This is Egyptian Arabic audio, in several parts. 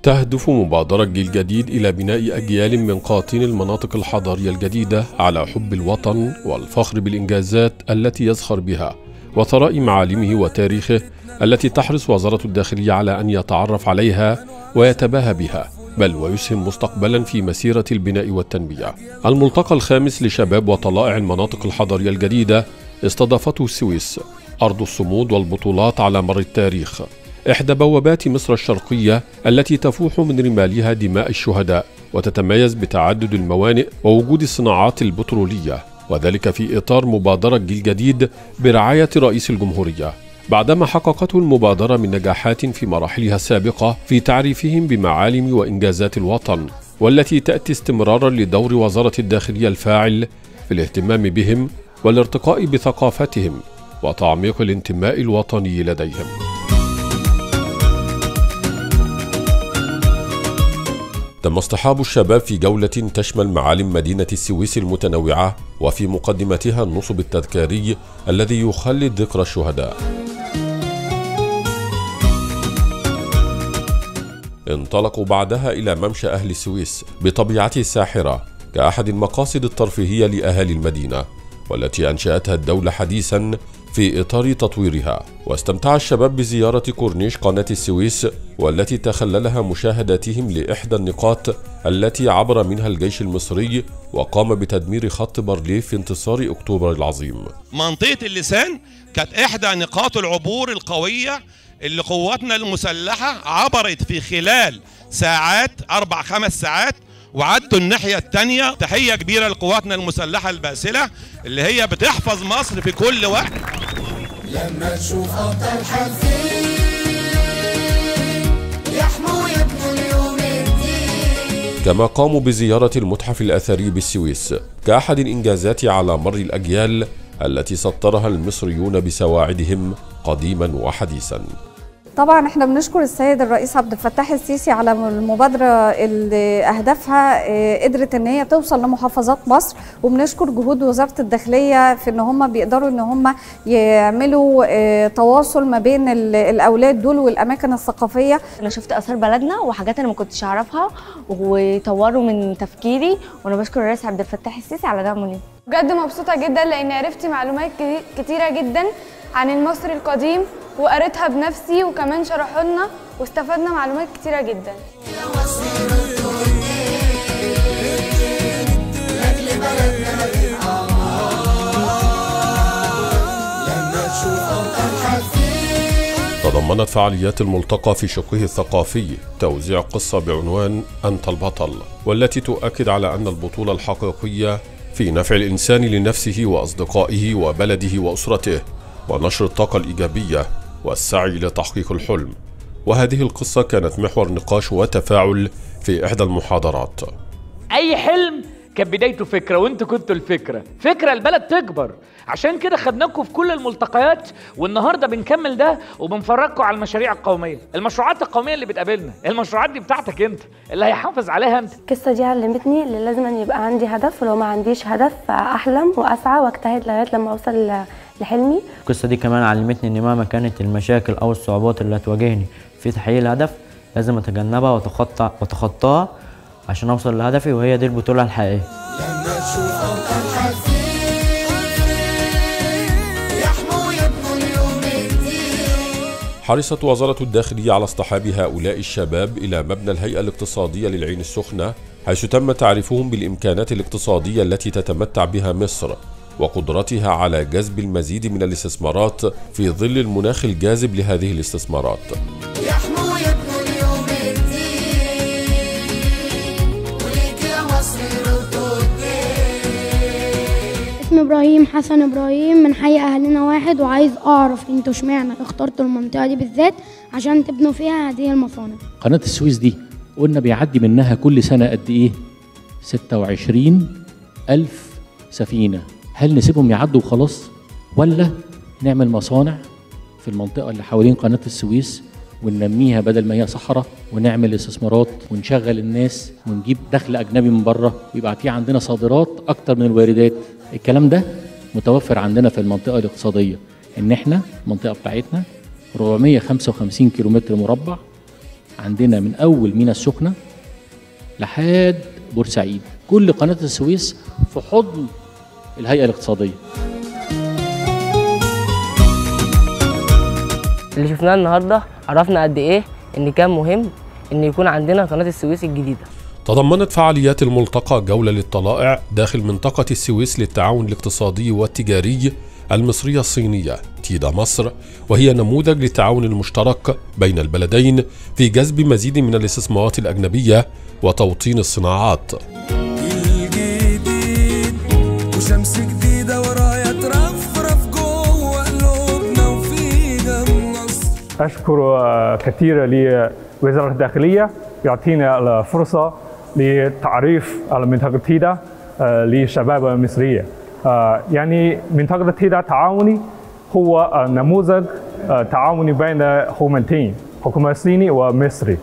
تهدف مبادرة جيل جديد إلى بناء أجيال من قاطين المناطق الحضارية الجديدة على حب الوطن والفخر بالإنجازات التي يزخر بها وثراء معالمه وتاريخه التي تحرص وزارة الداخلية على أن يتعرف عليها ويتباهى بها بل ويسهم مستقبلا في مسيرة البناء والتنمية الملتقى الخامس لشباب وطلائع المناطق الحضرية الجديدة استضافته السويس أرض الصمود والبطولات على مر التاريخ إحدى بوابات مصر الشرقية التي تفوح من رمالها دماء الشهداء وتتميز بتعدد الموانئ ووجود الصناعات البترولية وذلك في إطار مبادرة جيل جديد برعاية رئيس الجمهورية بعدما حققته المبادرة من نجاحات في مراحلها السابقة في تعريفهم بمعالم وإنجازات الوطن والتي تأتي استمرارا لدور وزارة الداخلية الفاعل في الاهتمام بهم والارتقاء بثقافتهم وتعميق الانتماء الوطني لديهم تم اصطحاب الشباب في جولة تشمل معالم مدينة السويس المتنوعة وفي مقدمتها النصب التذكاري الذي يخلد ذكرى الشهداء انطلقوا بعدها إلى ممشى أهل السويس بطبيعته الساحرة كأحد المقاصد الترفيهية لأهالي المدينة والتي أنشأتها الدولة حديثا في إطار تطويرها واستمتع الشباب بزيارة كورنيش قناة السويس والتي تخللها مشاهداتهم لإحدى النقاط التي عبر منها الجيش المصري وقام بتدمير خط بارليف في انتصار أكتوبر العظيم منطقة اللسان كانت إحدى نقاط العبور القوية اللي قواتنا المسلحة عبرت في خلال ساعات أربع خمس ساعات وعدوا الناحية التانية تحية كبيرة لقواتنا المسلحة الباسلة اللي هي بتحفظ مصر في كل وقت لما تشوف أبطال حالفين يحموا يبنوا اليوم الدين كما قاموا بزيارة المتحف الأثري بالسويس كأحد الإنجازات على مر الأجيال التي سطرها المصريون بسواعدهم قديما وحديثا طبعا احنا بنشكر السيد الرئيس عبد الفتاح السيسي على المبادره اللي اهدافها اه، قدرت ان هي توصل لمحافظات مصر وبنشكر جهود وزاره الداخليه في ان هم بيقدروا ان هم يعملوا اه، تواصل ما بين ال- الاولاد دول والاماكن الثقافيه انا شفت اثار بلدنا وحاجات انا ما كنتش اعرفها وطوروا من تفكيري وانا بشكر الرئيس عبد الفتاح السيسي على دعمه لي بجد مبسوطة جدا لأني عرفت معلومات كتي- كتيرة جدا عن المصري القديم وقريتها بنفسي وكمان شرحوا لنا واستفدنا معلومات كتيرة جدا لما تشوف أبطال حالفين تضمنت فعاليات الملتقى في شقه الثقافي توزيع قصة بعنوان أنت البطل والتي تؤكد على أن البطولة الحقيقية في نفع الإنسان لنفسه وأصدقائه وبلده وأسرته ونشر الطاقة الإيجابية والسعي لتحقيق الحلم وهذه القصة كانت محور نقاش وتفاعل في إحدى المحاضرات اي حلم كان بدايته فكره وانتوا كنتوا الفكره فكره البلد تكبر عشان كده خدناكم في كل الملتقيات والنهارده بنكمل ده وبنفرجكم على المشاريع القوميه المشروعات القوميه اللي بتقابلنا المشروعات دي بتاعتك انت اللي هيحافظ عليها انت القصة دي علمتني اللي لازم أن يبقى عندي هدف ولو ما عنديش هدف أحلم وأسعى وأجتهد لغاية لما أوصل ل- لحلمي القصة دي كمان علمتني إن مهما كانت المشاكل أو الصعوبات اللي هتواجهني في تحقيق الهدف لازم أتجنبها وأتخطى وأتخطاها عشان أوصل لهدفي وهي دي البطولة الحقيقية لما تشوف أبطال حالفين يحموا يبنوا اليوم الدين حرصت وزارة الداخلية على اصطحاب هؤلاء الشباب إلى مبنى الهيئة الاقتصادية للعين السخنة حيث تم تعريفهم بالإمكانات الاقتصادية التي تتمتع بها مصر وقدرتها على جذب المزيد من الاستثمارات في ظل المناخ الجاذب لهذه الاستثمارات يحموا يبنوا اليوم الدين وليك يا مصر ردوا الدين اسمي ابراهيم حسن ابراهيم من حي اهلنا واحد وعايز اعرف انتوا اشمعنى اخترتوا المنطقه دي بالذات عشان تبنوا فيها هذه المصانع قناة السويس دي قلنا بيعدي منها كل سنة قد إيه؟ 26 ألف سفينة هل نسيبهم يعدوا وخلاص؟ ولا نعمل مصانع في المنطقة اللي حوالين قناة السويس وننميها بدل ما هي صحراء ونعمل استثمارات ونشغل الناس ونجيب دخل أجنبي من بره ويبقى في عندنا صادرات أكتر من الواردات الكلام ده متوفر عندنا في المنطقة الاقتصادية إن إحنا المنطقة بتاعتنا 455 كيلومتر مربع عندنا من اول مينا السخنه لحد بورسعيد كل قناه السويس في حضن الهيئه الاقتصاديه اللي شفناه النهارده عرفنا قد ايه ان كان مهم ان يكون عندنا قناه السويس الجديده تضمنت فعاليات الملتقى جولة للطلائع داخل منطقة السويس للتعاون الاقتصادي والتجاري المصرية الصينية تيدا مصر وهي نموذج للتعاون المشترك بين البلدين في جذب مزيد من الاستثمارات الأجنبية وتوطين الصناعات الجديد وشمس جديدة ورايا ترفرف جوه قلوبنا وفينا النصر أشكر آه، كثير لوزارة الداخلية يعطينا الفرصة لتعريف المنطقة تيدا آه، للشباب المصرية آه، يعني منطقة تيدا تعاوني هو آه، نموذج آه، تعاوني بين حكومتين حكومة صيني ومصري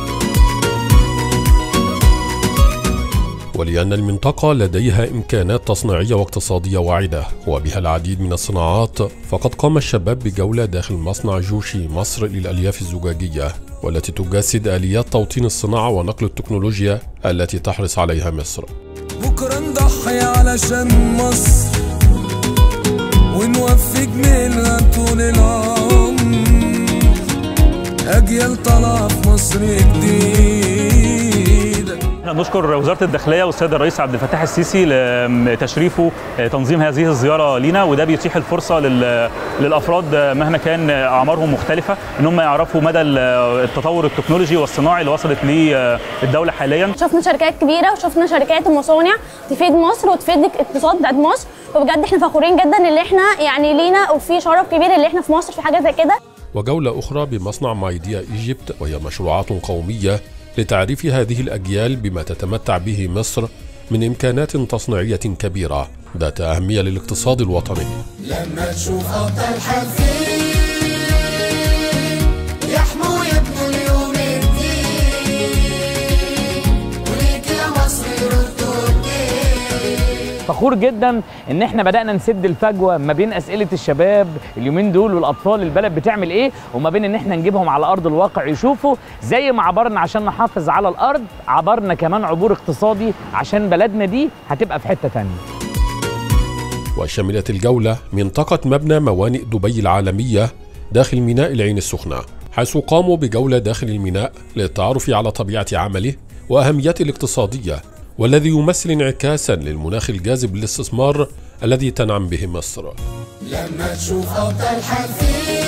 ولأن المنطقة لديها إمكانات تصنيعية واقتصادية واعدة وبها العديد من الصناعات فقد قام الشباب بجولة داخل مصنع جوشي مصر للألياف الزجاجية والتي تجسد آليات توطين الصناعة ونقل التكنولوجيا التي تحرص عليها مصر بكرة نضحي علشان مصر ونوفي جميلها طول العمر أجيال طالعة في مصر جديدة احنا بنشكر وزاره الداخليه والسيد الرئيس عبد الفتاح السيسي لتشريفه تنظيم هذه الزياره لينا وده بيتيح الفرصه لل- للافراد مهما كان اعمارهم مختلفه ان هم يعرفوا مدى التطور التكنولوجي والصناعي اللي وصلت ليه الدوله حاليا شفنا شركات كبيره وشفنا شركات ومصانع تفيد مصر وتفيد الاقتصاد بتاعت مصر وبجد احنا فخورين جدا اللي احنا يعني لينا وفي شرف كبير اللي احنا في مصر في حاجه زي كده وجولة أخرى بمصنع مايديا إيجيبت وهي مشروعات قومية لتعريف هذه الأجيال بما تتمتع به مصر من إمكانات تصنيعية كبيرة ذات أهمية للاقتصاد الوطني لما تشوف أبطال حزين يحموا يبنوا اليوم الدين وليك يا مصر ردوا الدين فخور جدا ان احنا بدانا نسد الفجوه ما بين اسئله الشباب اليومين دول والاطفال البلد بتعمل ايه وما بين ان احنا نجيبهم على ارض الواقع يشوفوا زي ما عبرنا عشان نحافظ على الارض عبرنا كمان عبور اقتصادي عشان بلدنا دي هتبقى في حته تانيه وشملت الجولة منطقة مبنى موانئ دبي العالمية داخل ميناء العين السخنة حيث قاموا بجولة داخل الميناء للتعرف على طبيعة عمله وأهميته الاقتصادية والذي يمثل انعكاسا للمناخ الجاذب للاستثمار الذي تنعم به مصر لما تشوف أبطال حزين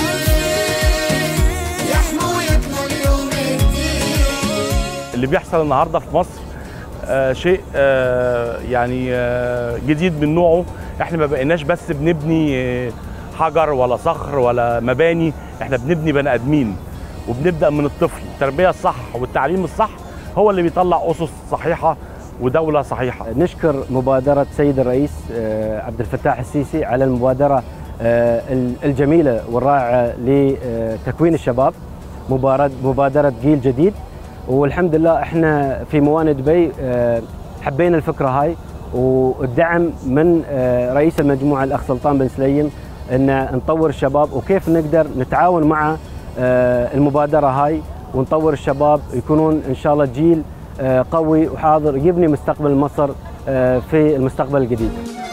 يحموا يبنوا اليوم الدين اللي بيحصل النهارده في مصر آه شيء آه يعني آه جديد من نوعه احنا ما بقيناش بس بنبني آه حجر ولا صخر ولا مباني احنا بنبني بني ادمين وبنبدا من الطفل التربيه الصح والتعليم الصح هو اللي بيطلع اسس صحيحه ودوله صحيحه نشكر مبادرة سيد الرئيس آه، عبد الفتاح السيسي على المبادرة آه، الجميلة والرائعة لتكوين الشباب مبارد- مبادرة جيل جديد والحمد لله احنا في موانئ دبي آه، حبينا الفكرة هاي والدعم من آه، رئيس المجموعة الأخ سلطان بن سليم أن نطور الشباب وكيف نقدر نتعاون مع آه، المبادرة هاي ونطور الشباب يكونون إن شاء الله جيل آه، قوي وحاضر يبني مستقبل مصر آه، في المستقبل الجديد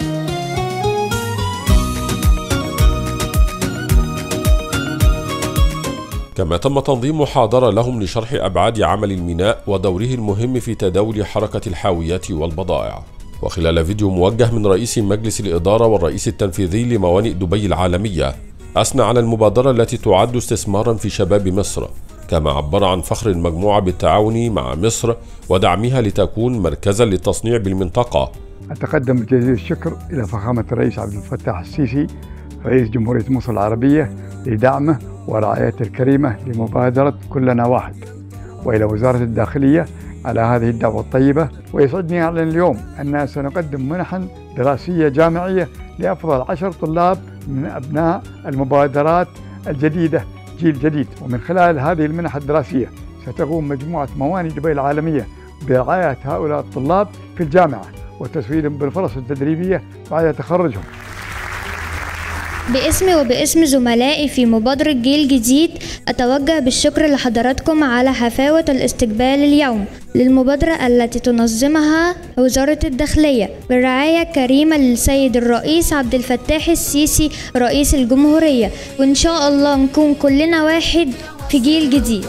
كما تم تنظيم محاضرة لهم لشرح أبعاد عمل الميناء ودوره المهم في تداول حركة الحاويات والبضائع وخلال فيديو موجه من رئيس مجلس الإدارة والرئيس التنفيذي لموانئ دبي العالمية أثنى على المبادرة التي تعد استثمارا في شباب مصر كما عبر عن فخر المجموعة بالتعاون مع مصر ودعمها لتكون مركزا للتصنيع بالمنطقة أتقدم بجزيل الشكر إلى فخامة الرئيس عبد الفتاح السيسي رئيس جمهورية مصر العربية لدعمه ورعايته الكريمة لمبادرة كلنا واحد وإلى وزارة الداخلية على هذه الدعوة الطيبة ويسعدني أعلن اليوم أننا سنقدم منحا دراسية جامعية لأفضل عشر طلاب من أبناء المبادرات الجديدة جيل جديد ومن خلال هذه المنح الدراسية ستقوم مجموعة موانئ دبي العالمية برعاية هؤلاء الطلاب في الجامعة وتسويلهم بالفرص التدريبية بعد تخرجهم باسمي وباسم زملائي في مبادرة جيل جديد أتوجه بالشكر لحضراتكم على حفاوة الاستقبال اليوم للمبادرة التي تنظمها وزارة الداخلية بالرعاية الكريمة للسيد الرئيس عبد الفتاح السيسي رئيس الجمهورية وإن شاء الله نكون كلنا واحد في جيل جديد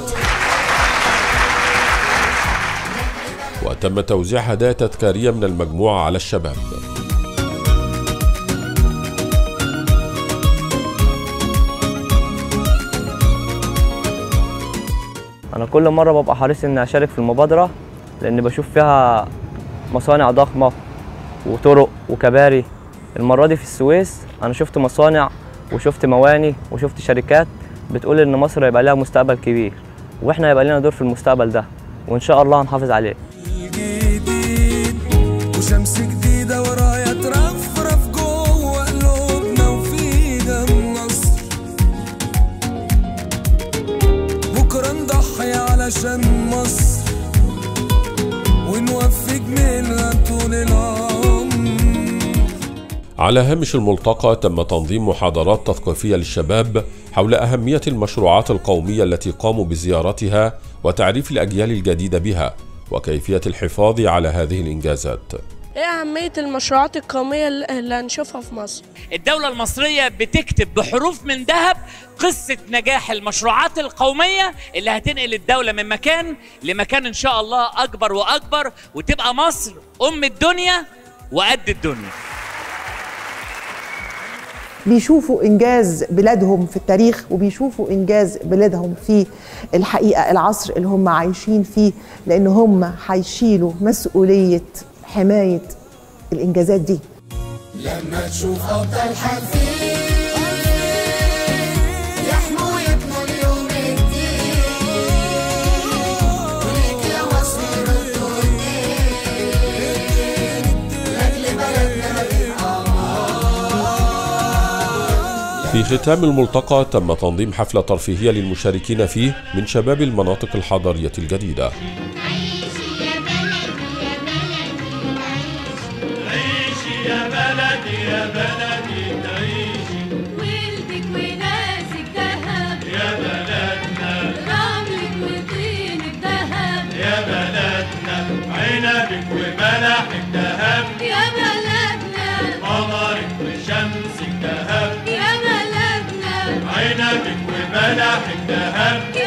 وتم توزيع هدايا تذكارية من المجموعة على الشباب انا كل مره ببقى حريص اني اشارك في المبادره لان بشوف فيها مصانع ضخمه وطرق وكباري المره دي في السويس انا شفت مصانع وشفت مواني وشفت شركات بتقول ان مصر هيبقى لها مستقبل كبير واحنا هيبقى لنا دور في المستقبل ده وان شاء الله هنحافظ عليه وشمس جديدة ورايا ترفرف جوه قلوبنا وفينا النصر بكرة نضحي علشان مصر ونوفي جميلها طول العمر على هامش الملتقى تم تنظيم محاضرات تثقيفية للشباب حول أهمية المشروعات القومية التي قاموا بزيارتها وتعريف الأجيال الجديدة بها وكيفية الحفاظ على هذه الإنجازات ايه أهمية المشروعات القومية اللي اللي هنشوفها في مصر؟ الدولة المصرية بتكتب بحروف من ذهب قصة نجاح المشروعات القومية اللي هتنقل الدولة من مكان لمكان إن شاء الله أكبر وأكبر وتبقى مصر أم الدنيا وقد الدنيا بيشوفوا انجاز بلادهم في التاريخ وبيشوفوا انجاز بلادهم في الحقيقه العصر اللي هم عايشين فيه لان هم هيشيلوا مسؤوليه حمايه الانجازات دي لما تشوف أبطال حرفين يحموا يبنوا اليوم الجديد وليك يا مصر ردوا الدين لأجل بلدنا نبقى في ختام الملتقى تم تنظيم حفلة ترفيهية للمشاركين فيه من شباب المناطق الحضرية الجديدة عيشي يا بلدي يا بلدي تعيشي ولدك وناسك دهب يا بلدنا رملك وطينك دهب يا بلدنا عنبك وبلحك دهب يا بلدنا قمرك وشمسك دهب يا بلدنا عنبك وبلحك دهب